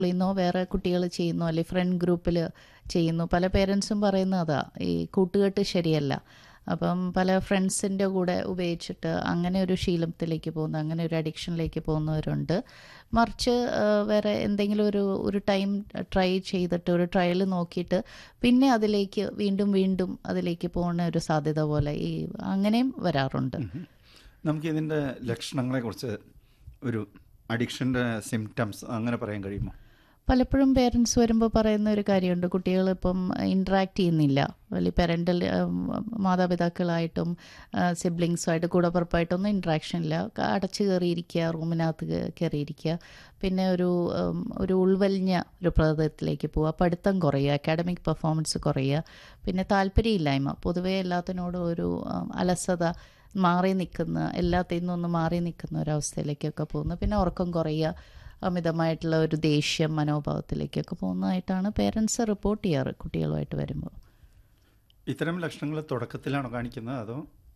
ചെയ്യുന്നോ വേറെ കുട്ടികൾ ചെയ്യുന്നു അല്ലെങ്കിൽ ഫ്രണ്ട് ഗ്രൂപ്പിൽ ചെയ്യുന്നു പല പേരൻസും പറയുന്നത് അതാ ഈ കൂട്ടുകെട്ട് ശരിയല്ല അപ്പം പല ഫ്രണ്ട്സിൻ്റെ കൂടെ ഉപയോഗിച്ചിട്ട് അങ്ങനെ ഒരു ശീലത്തിലേക്ക് പോകുന്നു അങ്ങനെ ഒരു അഡിക്ഷനിലേക്ക് പോകുന്നവരുണ്ട് മറിച്ച് ആ, വേറെ എന്തെങ്കിലും ഒരു ഒരു ടൈം ട്രൈ ചെയ്തിട്ട് ഒരു ട്രയൽ നോക്കിയിട്ട് പിന്നെ അതിലേക്ക് വീണ്ടും വീണ്ടും അതിലേക്ക് പോകുന്ന ഒരു സാധ്യത പോലെ ഈ അങ്ങനെയും വരാറുണ്ട് നമുക്ക് ഇതിൻ്റെ ലക്ഷണങ്ങളെക്കുറിച്ച് ഒരു അഡിക്ഷൻ്റെ സിംറ്റംസ് അങ്ങനെ പറയാൻ കഴിയുമോ പലപ്പോഴും പേരൻസ് വരുമ്പോൾ പറയുന്ന ഒരു കാര്യമുണ്ട് കുട്ടികൾ ഇപ്പം ഇൻട്രാക്ട് ചെയ്യുന്നില്ല അല്ലെങ്കിൽ പാരൻ്റൽ മാതാപിതാക്കളായിട്ടും സിബ്ലിങ്സുമായിട്ട് കൂടപ്പുറപ്പായിട്ടൊന്നും ഇൻട്രാക്ഷൻ ഇല്ല ക- അടച്ച് കയറിയിരിക്കുക റൂമിനകത്ത് കേ- കയറിയിരിക്കുക പിന്നെ ഒരു ഉം, ഒരു ഉൾവലിഞ്ഞ ഒരു പ്രകൃതത്തിലേക്ക് പോവുക പഠിത്തം കുറയുക അക്കാഡമിക് പെർഫോമൻസ് കുറയുക പിന്നെ താല്പര്യമില്ലായ്മ പൊതുവേ എല്ലാത്തിനോടും ഒരു ഉം, അലസത മാറി നിൽക്കുന്ന എല്ലാത്തിൽ നിന്നൊന്ന് മാറി നിൽക്കുന്ന ഒരവസ്ഥയിലേക്കൊക്കെ പോകുന്നു പിന്നെ ഉറക്കം കുറയുക അമിതമായിട്ടുള്ള ഒരു ദേഷ്യം മനോഭാവത്തിലേക്കൊക്കെ പോകുന്നതായിട്ടാണ് പേരൻസ് റിപ്പോർട്ട് ചെയ്യാറ് കുട്ടികളുമായിട്ട് വരുമ്പോൾ ഇത്തരം ലക്ഷണങ്ങൾ തുടക്കത്തിലാണോ കാണിക്കുന്നത് അതോ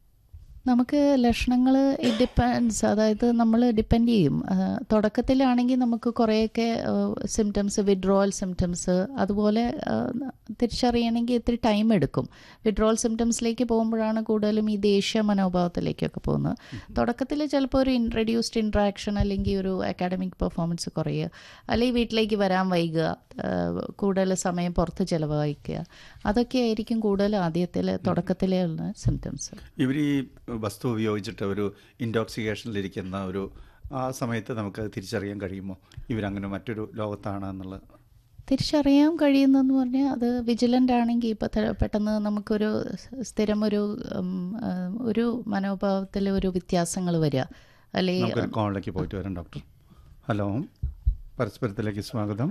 നമുക്ക് ലക്ഷണങ്ങൾ ഇറ്റ് ഡിപ്പെൻസ് അതായത് നമ്മൾ ഡിപ്പെൻഡ് ചെയ്യും ആ, തുടക്കത്തിലാണെങ്കിൽ നമുക്ക് കുറേയൊക്കെ സിംറ്റംസ് വിഡ്രോവൽ സിംറ്റംസ് അതുപോലെ ആ, തിരിച്ചറിയണമെങ്കിൽ ഇത്തിരി ടൈം എടുക്കും വിഡ്രോവൽ സിംറ്റംസിലേക്ക് പോകുമ്പോഴാണ് കൂടുതലും ഈ ദേഷ്യ മനോഭാവത്തിലേക്കൊക്കെ പോകുന്നത് തുടക്കത്തിൽ ചിലപ്പോൾ ഒരു റെഡ്യൂസ്ഡ് ഇൻട്രാക്ഷൻ അല്ലെങ്കിൽ ഒരു അക്കാഡമിക് പെർഫോമൻസ് കുറയുക അല്ലെങ്കിൽ വീട്ടിലേക്ക് വരാൻ വൈകുക ആ, കൂടുതൽ സമയം പുറത്ത് ചിലവഴിക്കുക അതൊക്കെ ആയിരിക്കും കൂടുതൽ ആദ്യത്തിൽ തുടക്കത്തിലേ ഉള്ള സിംറ്റംസ് ഇവർ ഈ വസ്തു ഉപയോഗിച്ചിട്ട് ഒരു ഇൻടോക്സിക്കേഷനിലിരിക്കുന്ന ഒരു ആ സമയത്ത് നമുക്ക് തിരിച്ചറിയാൻ കഴിയുമോ ഇവരങ്ങനെ മറ്റൊരു ലോകത്താണ് എന്നുള്ളത് തിരിച്ചറിയാൻ കഴിയുന്നെന്ന് പറഞ്ഞാൽ അത് വിജിലൻ്റ് ആണെങ്കിൽ ഇപ്പോൾ പെട്ടെന്ന് നമുക്കൊരു സ്ഥിരം ഒരു ഉം, ആ, ഒരു മനോഭാവത്തിൽ ഒരു വ്യത്യാസങ്ങൾ വരിക അല്ലെങ്കിൽ നമുക്കൊരു കോളിലേക്ക് പോയിട്ട് വരാം ഡോക്ടർ ഹലോ പരസ്പരത്തിലേക്ക് സ്വാഗതം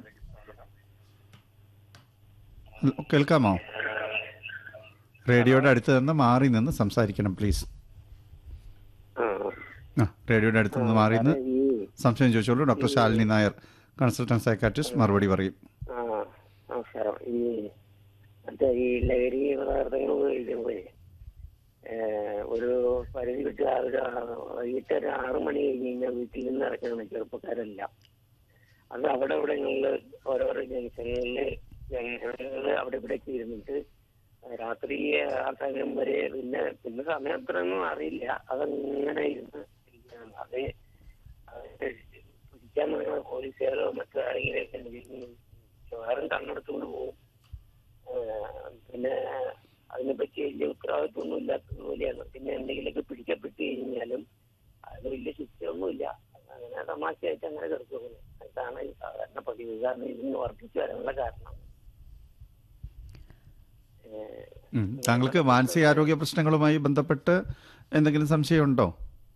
ഹലോ, കേൾക്കാമോ റേഡിയോയുടെ അടുത്ത് നിന്ന് മാറി നിന്ന് സംസാരിക്കണം പ്ലീസ് ആ, ആ റേഡിയോയുടെ അടുത്ത് നിന്ന് മാറി നിന്ന് ഈ സംശയം ചോദിച്ചോളൂ doctor Shalini Nair consultant psychiatrist മറുപടി പറയും ആ നമസ്കാരം ഈ മറ്റേ ഈ ലഹരി പദാർത്ഥങ്ങൾ ഉപയോഗിക്കുമ്പോഴേ ഏഹ്, ഒരു പരിധി വിട്ട് ആ ഒരു ആ- വൈകിട്ട് ഒരു ആറു മണി കഴിഞ്ഞ് കഴിഞ്ഞാൽ വീട്ടിൽ നിന്ന് ഇറക്കണം ചെറുപ്പക്കാരെല്ലാം അത് അവിടെ ഇവിടങ്ങളിൽ ഓരോരോ ജംഗ്ഷനുകളിൽ ജംഗ്ഷനുകളിൽ അവിടെ ഇവിടെയൊക്കെ ഇരുന്നിട്ട് രാത്രി ആ സമയം വരെ പിന്നെ പിന്നെ സമയം അത്രയൊന്നും അറിയില്ല അതങ്ങനെ ഇരുന്ന് ഇരിക്കുകയാണ്. അത് അത് പിടിക്കാൻ വരുന്ന പോലീസുകാരോ മറ്റോ ആരെങ്കിലുമൊക്കെ ഉണ്ടെങ്കിൽ മിക്കവാറും കണ്ണെടുത്തുകൊണ്ട് പോകും ഏഹ് പിന്നെ അതിനെപ്പറ്റി വലിയ ഉത്തരവാദിത്വമൊന്നും ഇല്ലാത്തത് പോലെയാണ് പിന്നെ എന്തെങ്കിലുമൊക്കെ പിടിക്കപ്പെട്ട് കഴിഞ്ഞാലും അത് വലിയ ശിക്ഷയൊന്നുമില്ല അങ്ങനെ തമാശയായിട്ട് അങ്ങനെ കിടക്കുന്നു അതാണ് ഈ സാധാരണ പതിവ് കാരണം ഇതിന് വർദ്ധിച്ചു വരാനുള്ള കാരണം ഏഹ് ഉം. താങ്കൾക്ക് മാനസികാരോഗ്യ പ്രശ്നങ്ങളുമായി ബന്ധപ്പെട്ട് എന്തെങ്കിലും സംശയമുണ്ടോ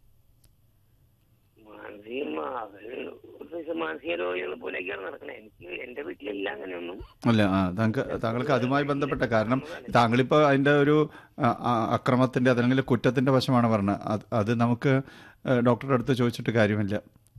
മാനസിക അത് ഒരു സൈസ് മാനസിക രോഗികളെ പോലെയൊക്കെയാണ് നടക്കുന്നത് എനിക്ക് എന്റെ വീട്ടിലില്ല അങ്ങനെയൊന്നും അല്ല ആ താങ്കൾ താങ്കൾക്ക് അതുമായി ബന്ധപ്പെട്ട കാരണം താങ്കളിപ്പോൾ അതിൻ്റെ ഒരു ആ, ആ, അക്രമത്തിൻ്റെ അതല്ലെങ്കിൽ കുറ്റത്തിൻ്റെ വശമാണ് പറഞ്ഞത് അത് അത് നമുക്ക് ഏ, ഡോക്ടറുടെ അടുത്ത് ചോദിച്ചിട്ട് കാര്യമില്ല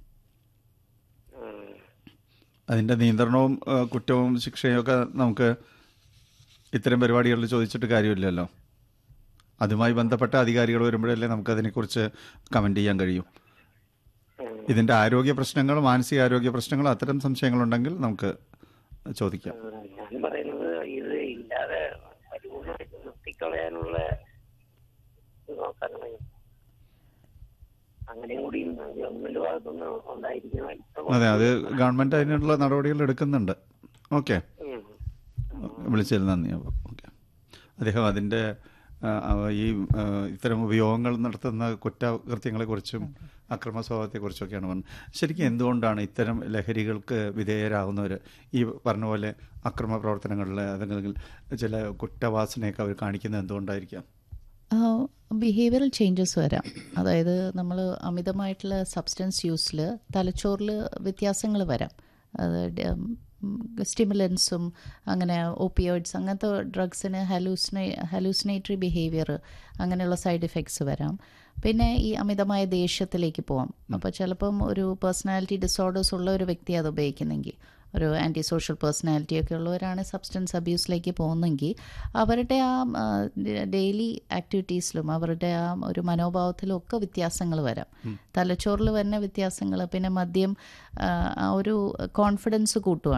ഉം. അതിൻ്റെ നിയന്ത്രണവും ഏ, കുറ്റവും ശിക്ഷയും ഒക്കെ നമുക്ക് ഇത്തരം പരിപാടികളിൽ ചോദിച്ചിട്ട് കാര്യമില്ലല്ലോ അതുമായി ബന്ധപ്പെട്ട അധികാരികൾ വരുമ്പോഴല്ലേ നമുക്ക് അതിനെക്കുറിച്ച് കമൻറ്റ് ചെയ്യാൻ കഴിയും ഉം. ഇതിൻ്റെ ആരോഗ്യ പ്രശ്നങ്ങൾ മാനസികാരോഗ്യ പ്രശ്നങ്ങൾ അത്തരം സംശയങ്ങളുണ്ടെങ്കിൽ നമുക്ക് ചോദിക്കാം ആ, ഞാൻ പറയുന്നത് ഇത് ഇല്ലാതെ പരിപൂർണമായിട്ട് നിർത്തിക്കളയാനുള്ള ഇത് നോക്കണം അങ്ങനെയും കൂടി ഗവൺമെന്റ് ഭാഗത്തുനിന്ന് ഉണ്ടായിരിക്കണം ഇപ്പൊ അതെ അത് ഗവൺമെൻറ് അതിനുള്ള നടപടികൾ എടുക്കുന്നുണ്ട് ഓക്കെ ഉം. വിളിച്ചതിൽ നന്ദി അപ്പോൾ ഓക്കെ അദ്ദേഹം അതിൻ്റെ ആ, ആ, ഈ ആ, ഇത്തരം ഉപയോഗങ്ങൾ നടത്തുന്ന കുറ്റകൃത്യങ്ങളെക്കുറിച്ചും അക്രമ സ്വഭാവത്തെക്കുറിച്ചൊക്കെയാണ് പറഞ്ഞത് ശരിക്കും എന്തുകൊണ്ടാണ് ഇത്തരം ലഹരികൾക്ക് വിധേയരാകുന്നവർ ഈ പറഞ്ഞ പോലെ അക്രമ പ്രവർത്തനങ്ങളിൽ അല്ലെങ്കിൽ ചില കുറ്റവാസനയൊക്കെ അവർ കാണിക്കുന്നത് എന്തുകൊണ്ടായിരിക്കാം ബിഹേവിയറൽ ചേഞ്ചസ് വരാം അതായത് നമ്മൾ അമിതമായിട്ടുള്ള സബ്സ്റ്റൻസ് യൂസിൽ തലച്ചോറിൽ വ്യത്യാസങ്ങൾ വരാം അത് സ്റ്റിമുലൻസും അങ്ങനെ ഓപ്പിയോയിഡ്സ് അങ്ങനത്തെ ഡ്രഗ്സിന് ഹലൂസിനേ ഹലൂസിനേറ്ററി ബിഹേവിയർ അങ്ങനെയുള്ള സൈഡ് ഇഫക്ട്സ് വരാം പിന്നെ ഈ അമിതമായ ദേഷ്യത്തിലേക്ക് പോവാം അപ്പോൾ ചിലപ്പം ഒരു പേഴ്സണാലിറ്റി ഡിസോർഡേഴ്സ് ഉള്ള ഒരു വ്യക്തി അത് ഉപയോഗിക്കുന്നെങ്കിൽ ഒരു ആൻറ്റി സോഷ്യൽ പേഴ്സണാലിറ്റി ഒക്കെ ഉള്ളവരാണ് സബ്സ്റ്റൻസ് അബ്യൂസിലേക്ക് പോകുന്നെങ്കിൽ അവരുടെ ആ ഡെയിലി ആക്ടിവിറ്റീസിലും അവരുടെ ആ ഒരു മനോഭാവത്തിലും ഒക്കെ വ്യത്യാസങ്ങൾ വരാം തലച്ചോറിൽ വരുന്ന വ്യത്യാസങ്ങൾ പിന്നെ മദ്യം ആ, ആ ഒരു കോൺഫിഡൻസ് കൂട്ടുവാണ്